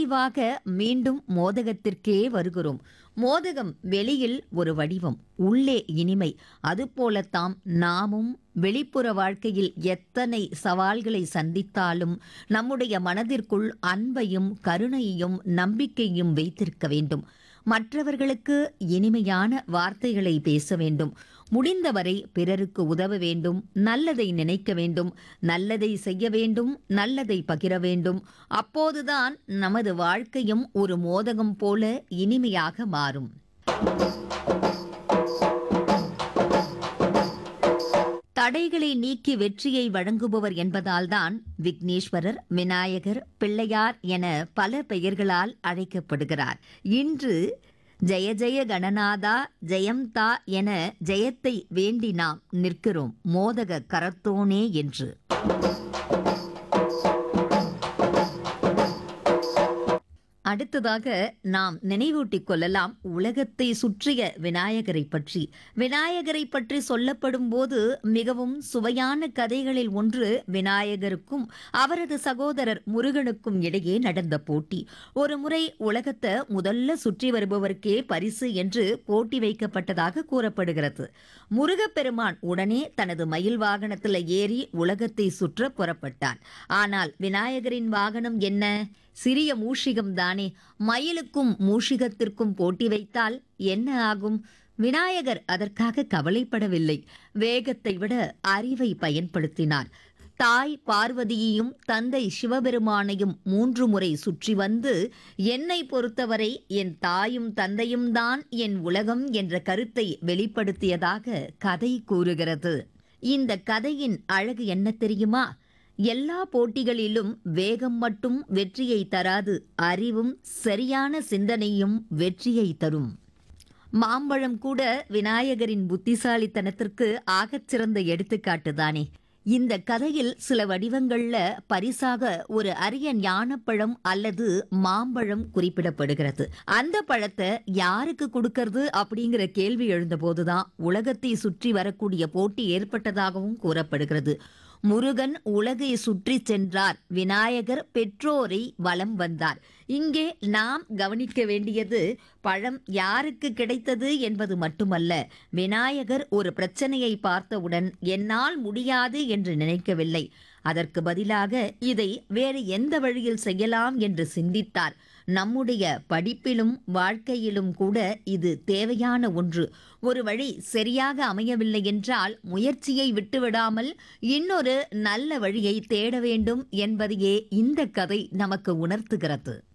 நிறைவாக மீண்டும் மோதகத்திற்கே வருகிறோம் மோதகம் வெளியில் ஒரு வடிவம் உள்ளே இனிமை அதுபோலத்தாம் நாமும் வெளிப்புற வாழ்க்கையில் எத்தனை சவால்களை சந்தித்தாலும் நம்முடைய மனதிற்குள் அன்பையும் கருணையையும் நம்பிக்கையும் வைத்திருக்க வேண்டும் மற்றவர்களுக்கு இனிமையான வார்த்தைகளை பேச வேண்டும் முடிந்தவரை பிறருக்கு உதவ வேண்டும் நல்லதை நினைக்க வேண்டும் நல்லதை செய்ய வேண்டும் நல்லதை பகிர வேண்டும் அப்போதுதான் நமது வாழ்க்கையும் ஒரு மோதகம் போல இனிமையாக மாறும் தடைகளை நீக்கி வெற்றியை வழங்குபவர் என்பதால்தான் விக்னேஸ்வரர் விநாயகர் பிள்ளையார் என பல பெயர்களால் அழைக்கப்படுகிறார் இன்று ஜெய ஜெய கணநாதா ஜெயம் தா என ஜெயத்தை வேண்டி நாம் நிற்கிறோம் மோதக கரத்தோனே என்று அடுத்ததாக நாம் நினைவூட்டிக் கொள்ளலாம் உலகத்தை சுற்றிய விநாயகரை பற்றி விநாயகரை பற்றி சொல்லப்படும் போது மிகவும் சுவையான கதைகளில் ஒன்று விநாயகருக்கும் அவரது சகோதரர் முருகனுக்கும் இடையே நடந்த போட்டி ஒரு முறை உலகத்தை முதல்ல சுற்றி வருபவருக்கே பரிசு என்று போட்டி வைக்கப்பட்டதாக கூறப்படுகிறது முருகப்பெருமான் உடனே தனது மயில் வாகனத்தில் ஏறி உலகத்தை சுற்ற புறப்பட்டான் ஆனால் விநாயகரின் வாகனம் என்ன சிறிய மூஷிகம் தானே மயிலுக்கும் மூஷிகத்திற்கும் போட்டி வைத்தால் என்ன ஆகும் விநாயகர் அதற்காக கவலைப்படவில்லை வேகத்தை விட அறிவை பயன்படுத்தினார் தாய் பார்வதியையும் தந்தை சிவபெருமானையும் மூன்று முறை சுற்றி வந்து என்னை பொறுத்தவரை என் தாயும் தந்தையும் தான் என் உலகம் என்ற கருத்தை வெளிப்படுத்தியதாக கதை கூறுகிறது இந்த கதையின் அழகு என்ன தெரியுமா எல்லா போட்டிகளிலும் வேகம் மட்டும் வெற்றியை தராது அறிவும் சரியான சிந்தனையும் வெற்றியை தரும் மாம்பழம் கூட விநாயகரின் புத்திசாலித்தனத்திற்கு ஆகச்சிறந்த எடுத்துக்காட்டு தானே இந்த கதையில் சில வடிவங்கள்ல பரிசாக ஒரு அரிய ஞானப்பழம் அல்லது மாம்பழம் குறிப்பிடப்படுகிறது அந்த பழத்தை யாருக்கு கொடுக்கறது அப்படிங்கிற கேள்வி எழுந்தபோதுதான் உலகத்தை சுற்றி வரக்கூடிய போட்டி ஏற்பட்டதாகவும் கூறப்படுகிறது முருகன் உலகை சுற்றி சென்றார் விநாயகர் பெற்றோரை வலம் வந்தார் இங்கே நாம் கவனிக்க வேண்டியது பழம் யாருக்கு கிடைத்தது என்பது மட்டுமல்ல விநாயகர் ஒரு பிரச்சனையை பார்த்தவுடன் என்னால் முடியாது என்று நினைக்கவில்லை அதற்கு பதிலாக இதை வேறு எந்த வழியில் செய்யலாம் என்று சிந்தித்தார் நம்முடைய படிப்பிலும் வாழ்க்கையிலும் கூட இது தேவையான ஒன்று ஒரு வழி சரியாக அமையவில்லை என்றால் முயற்சியை விட்டுவிடாமல் இன்னொரு நல்ல வழியை தேட வேண்டும் என்பதையே இந்த கதை நமக்கு உணர்த்துகிறது